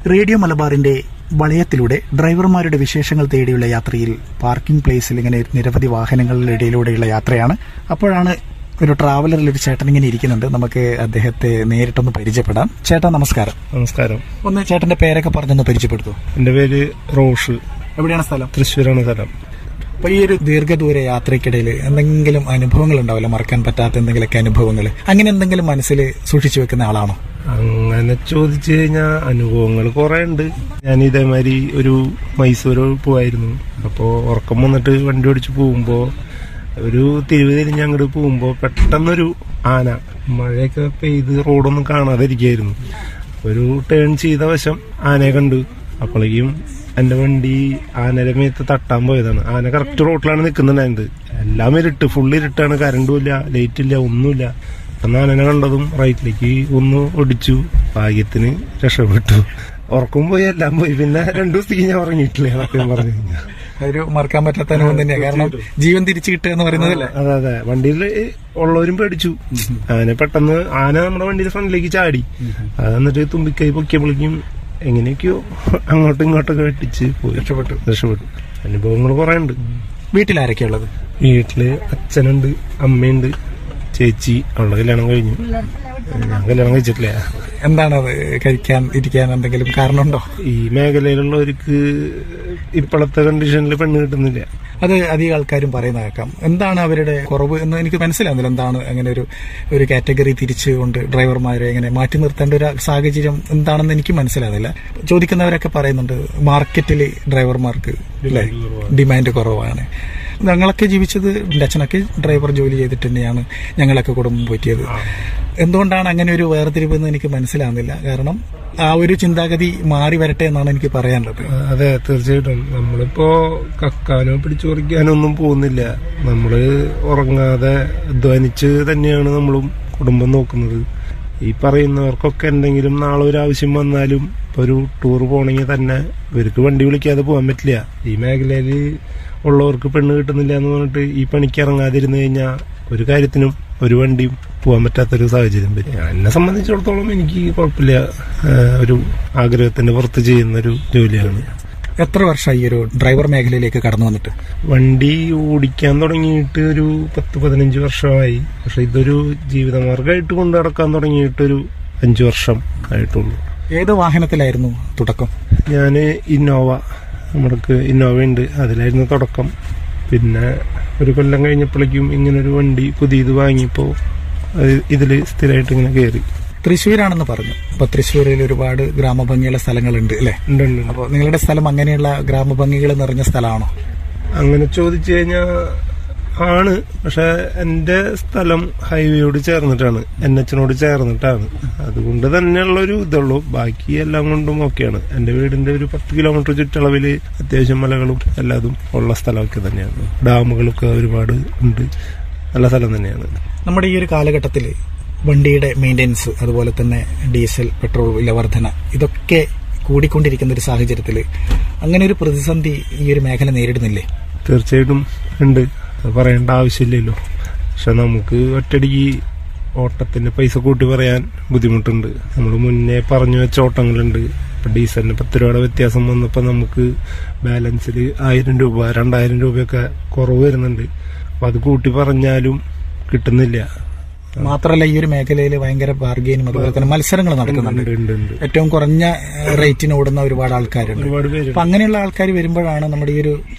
Radio മലബാറിന്റെ വളയത്തിലൂടെ ഡ്രൈവർമാരുടെ വിശേഷങ്ങൾ തേടിയുള്ള യാത്രയിൽ പാർക്കിംഗ് പ്ലേസിൽ ഇങ്ങനെ നിരവധി വാഹനങ്ങളുടെ ഇടയിലൂടെയുള്ള യാത്രയാണ് അപ്പോഴാണ് ഒരു ട്രാവലറിൽ ഒരു ചേട്ടൻ ഇങ്ങനെ ഇരിക്കുന്നുണ്ട് നമുക്ക് അദ്ദേഹത്തെ നേരിട്ടൊന്ന് പരിചയപ്പെടാം ചേട്ടാ നമസ്കാരം നമസ്കാരം ഒന്ന് ചേട്ടന്റെ പേരൊക്കെ പറഞ്ഞൊന്ന് പരിചയപ്പെടുത്തു എൻ്റെ പേര് റോഷ് എവിടെയാണ് സ്ഥലം തൃശ്ശൂരാണ് സ്ഥലം അപ്പൊ ഈ ഒരു ദീർഘദൂര യാത്രയ്ക്കിടയിൽ എന്തെങ്കിലും അനുഭവങ്ങൾ ഉണ്ടാവില്ല മറക്കാൻ പറ്റാത്ത എന്തെങ്കിലുമൊക്കെ അനുഭവങ്ങൾ അങ്ങനെ എന്തെങ്കിലും മനസ്സിൽ സൂക്ഷിച്ചു വെക്കുന്ന ആളാണോ അങ്ങനെ ചോദിച്ചു കഴിഞ്ഞാൽ അനുഭവങ്ങൾ കുറെ ഉണ്ട് ഞാൻ ഇതേമാതിരി ഒരു മൈസൂർ പോവായിരുന്നു അപ്പോൾ ഉറക്കം വന്നിട്ട് വണ്ടി ഓടിച്ച് പോകുമ്പോ ഒരു തിരിവ് തിരിഞ്ഞ് അങ്ങോട്ട് പോകുമ്പോ പെട്ടെന്നൊരു ആന മഴയൊക്കെ പെയ്ത് റോഡൊന്നും കാണാതെ ഇരിക്കുകയായിരുന്നു ഒരു ടേൺ ചെയ്ത വശം ആനയെ കണ്ടു അപ്പോഴേക്കും എന്റെ വണ്ടി ആനയുടെ മേത്ത് തട്ടാൻ പോയതാണ് ആന കറക്റ്റ് റോട്ടിലാണ് നിൽക്കുന്നുണ്ടായിരുന്നത് എല്ലാം ഇരുട്ട് ഫുൾ ഇരുട്ടാണ് കറണ്ടും ഇല്ല ലൈറ്റ് ഇല്ല ഒന്നുമില്ല അന്ന് ആനനെ കണ്ടതും റൈറ്റിലേക്ക് ഒന്ന് ഒടിച്ചു ഭാഗ്യത്തിന് രക്ഷപ്പെട്ടു ഉറക്കം പോയി എല്ലാം പോയി പിന്നെ രണ്ടു ദിവസത്തേക്ക് ഞാൻ ഉറങ്ങിയിട്ടില്ല സത്യം പറഞ്ഞു കഴിഞ്ഞാൽ ഒരു മറക്കാൻ പറ്റാത്ത അനുഭവം തന്നെയാണ് കാരണം ജീവൻ തിരിച്ചു കിട്ടുക എന്ന് പറയുന്നതല്ലേ അതെ അതെ വണ്ടിയിൽ ഉള്ളവരും പേടിച്ചു ആന പെട്ടെന്ന് ആന നമ്മുടെ വണ്ടിയുടെ ഫ്രണ്ടിലേക്ക് ചാടി അത് എന്നിട്ട് തുമ്പിക്കൈ പൊക്കിയപ്പോഴേക്കും എങ്ങനെയൊക്കെയോ അങ്ങോട്ടും ഇങ്ങോട്ടൊക്കെ വെട്ടിച്ച് പോയി രക്ഷപ്പെട്ടു രക്ഷപ്പെട്ടു അനുഭവങ്ങൾ കുറെ ഉണ്ട് വീട്ടിൽ ആരൊക്കെയുള്ളത് വീട്ടില് അച്ഛനുണ്ട് അമ്മയുണ്ട് ചേച്ചി അവളുടെ കല്യാണം കഴിഞ്ഞു ഞാൻ കല്യാണം കഴിച്ചിട്ടില്ല എന്താണ് അത് കഴിക്കാൻ ഇരിക്കാൻ എന്തെങ്കിലും കാരണമുണ്ടോ ഈ മേഖലയിലുള്ളവർക്ക് ഇപ്പോഴത്തെ കണ്ടീഷനിൽ പെണ്ണ് കിട്ടുന്നില്ല അത് അധികം ആൾക്കാരും പറയുന്ന കേൾക്കാം എന്താണ് അവരുടെ കുറവ് എന്ന് എനിക്ക് മനസ്സിലാവുന്നില്ല എന്താണ് അങ്ങനെ ഒരു ഒരു കാറ്റഗറി തിരിച്ചുകൊണ്ട് ഡ്രൈവർമാരെ ഇങ്ങനെ മാറ്റി നിർത്തേണ്ട ഒരു സാഹചര്യം എന്താണെന്ന് എനിക്ക് മനസ്സിലാവുന്നില്ല ചോദിക്കുന്നവരൊക്കെ പറയുന്നുണ്ട് മാർക്കറ്റിൽ ഡ്രൈവർമാർക്ക് അല്ലേ ഡിമാൻഡ് കുറവാണ് ഞങ്ങളൊക്കെ ജീവിച്ചത് എൻ്റെ അച്ഛനൊക്കെ ഡ്രൈവർ ജോലി ചെയ്തിട്ട് തന്നെയാണ് ഞങ്ങളൊക്കെ കുടുംബം പോറ്റിയത് എന്തുകൊണ്ടാണ് അങ്ങനെ ഒരു വേർതിരിവ് എന്ന് എനിക്ക് മനസ്സിലാവുന്നില്ല കാരണം ആ ഒരു ചിന്താഗതി മാറി വരട്ടെ എന്നാണ് എനിക്ക് പറയാനുള്ളത് അതെ തീർച്ചയായിട്ടും നമ്മളിപ്പോ കക്കാനോ പിടിച്ചു പറിക്കാനോ ഒന്നും പോകുന്നില്ല നമ്മള് ഉറങ്ങാതെ അധ്വാനിച്ച് തന്നെയാണ് നമ്മളും കുടുംബം നോക്കുന്നത് ഈ പറയുന്നവർക്കൊക്കെ എന്തെങ്കിലും നാളെ ഒരു ആവശ്യം വന്നാലും ഇപ്പൊ ഒരു ടൂർ പോണെങ്കിൽ തന്നെ ഇവർക്ക് വണ്ടി വിളിക്കാതെ പോകാൻ പറ്റില്ല ഈ മേഖലയിൽ ഉള്ളവർക്ക് പെണ്ണ് കിട്ടുന്നില്ല എന്ന് പറഞ്ഞിട്ട് ഈ പണിക്ക് ഇറങ്ങാതിരുന്നു കഴിഞ്ഞാൽ ഒരു കാര്യത്തിനും ഒരു വണ്ടിയും പോകാൻ പറ്റാത്തൊരു സാഹചര്യം വരും എന്നെ സംബന്ധിച്ചിടത്തോളം എനിക്ക് കുഴപ്പമില്ല ആ, ഒരു ആഗ്രഹത്തിന്റെ പുറത്ത് ചെയ്യുന്ന ഒരു ജോലിയാണ് എത്ര വർഷമായി ഈ ഒരു ഡ്രൈവർ മേഖലയിലേക്ക് കടന്നു വന്നിട്ട് വണ്ടി ഓടിക്കാൻ തുടങ്ങിയിട്ട് ഒരു പത്ത് പതിനഞ്ച് വർഷമായി പക്ഷെ ഇതൊരു ജീവിതമാർഗമായിട്ട് കൊണ്ടു നടക്കാൻ തുടങ്ങിയിട്ട് ഒരു അഞ്ചു വർഷം ആയിട്ടുള്ളൂ ഏത് വാഹനത്തിലായിരുന്നു തുടക്കം ഞാൻ ഇന്നോവ നമ്മൾക്ക് ഇന്നോവ ഉണ്ട് അതിലായിരുന്നു തുടക്കം പിന്നെ ഒരു കൊല്ലം കഴിഞ്ഞപ്പോഴേക്കും ഇങ്ങനൊരു വണ്ടി പുതിയത് വാങ്ങിയപ്പോൾ ഇതിൽ സ്ഥിരമായിട്ട് ഇങ്ങനെ കയറി തൃശ്ശൂരാണെന്ന് പറഞ്ഞു അപ്പൊ തൃശ്ശൂരിൽ ഒരുപാട് ഗ്രാമഭംഗിയുള്ള സ്ഥലങ്ങളുണ്ട് അല്ലെ ഉണ്ട് ഉണ്ട്, ഉണ്ട്. അപ്പോൾ നിങ്ങളുടെ സ്ഥലം അങ്ങനെയുള്ള ഗ്രാമഭംഗികൾ നിറഞ്ഞ സ്ഥലമാണോ അങ്ങനെ ചോദിച്ചു കഴിഞ്ഞാൽ ആണ് പക്ഷെ എന്റെ സ്ഥലം ഹൈവേയോട് ചേർന്നിട്ടാണ് എൻ എച്ചിനോട് ചേർന്നിട്ടാണ് അതുകൊണ്ട് തന്നെയുള്ള ഒരു ഇതുള്ളൂ ബാക്കി എല്ലാം കൊണ്ടും ഓക്കെയാണ് എന്റെ വീടിന്റെ ഒരു പത്ത് കിലോമീറ്റർ ചുറ്റളവില് അത്യാവശ്യം മലകളും എല്ലാതും ഉള്ള സ്ഥലമൊക്കെ തന്നെയാണ് ഡാമുകളൊക്കെ ഒരുപാട് ഉണ്ട് നല്ല സ്ഥലം തന്നെയാണ് നമ്മുടെ ഈ ഒരു കാലഘട്ടത്തിൽ വണ്ടിയുടെ മെയിൻ്റെനൻസ് അതുപോലെ തന്നെ ഡീസൽ പെട്രോൾ വില വർധന ഇതൊക്കെ കൂടിക്കൊണ്ടിരിക്കുന്ന ഒരു സാഹചര്യത്തിൽ അങ്ങനെ ഒരു പ്രതിസന്ധി ഈ ഒരു മേഖല നേരിടുന്നില്ലേ തീർച്ചയായിട്ടും ഉണ്ട് അത് പറയേണ്ട ആവശ്യമില്ലല്ലോ പക്ഷെ നമുക്ക് ഒറ്റടിക്ക് ഓട്ടത്തിന്റെ പൈസ കൂട്ടി പറയാൻ ബുദ്ധിമുട്ടുണ്ട് നമ്മൾ മുന്നേ പറഞ്ഞു വെച്ച ഓട്ടങ്ങളുണ്ട് ഇപ്പൊ ഡീസലിന് പത്ത് രൂപയുടെ വ്യത്യാസം വന്നപ്പോൾ നമുക്ക് ബാലൻസിൽ ആയിരം രൂപ രണ്ടായിരം രൂപയൊക്കെ കുറവ് വരുന്നുണ്ട് അപ്പൊ അത് കൂട്ടി പറഞ്ഞാലും കിട്ടുന്നില്ല മാത്രമല്ല ഈ ഒരു മേഖലയിൽ ഭയങ്കര ബാർഗെയിനും അതുപോലെ തന്നെ മത്സരങ്ങൾ നടക്കുന്നുണ്ട് ഉണ്ട് ഉണ്ട് ഉണ്ട് ഏറ്റവും കുറഞ്ഞ ഏഹ്, റേറ്റിന് ഓടുന്ന ഒരുപാട് ആൾക്കാരുണ്ട് ഒരുപാട് പേര് അപ്പൊ അങ്ങനെയുള്ള ആൾക്കാർ വരുമ്പോഴാണ് നമ്മുടെ ഈ ഒരു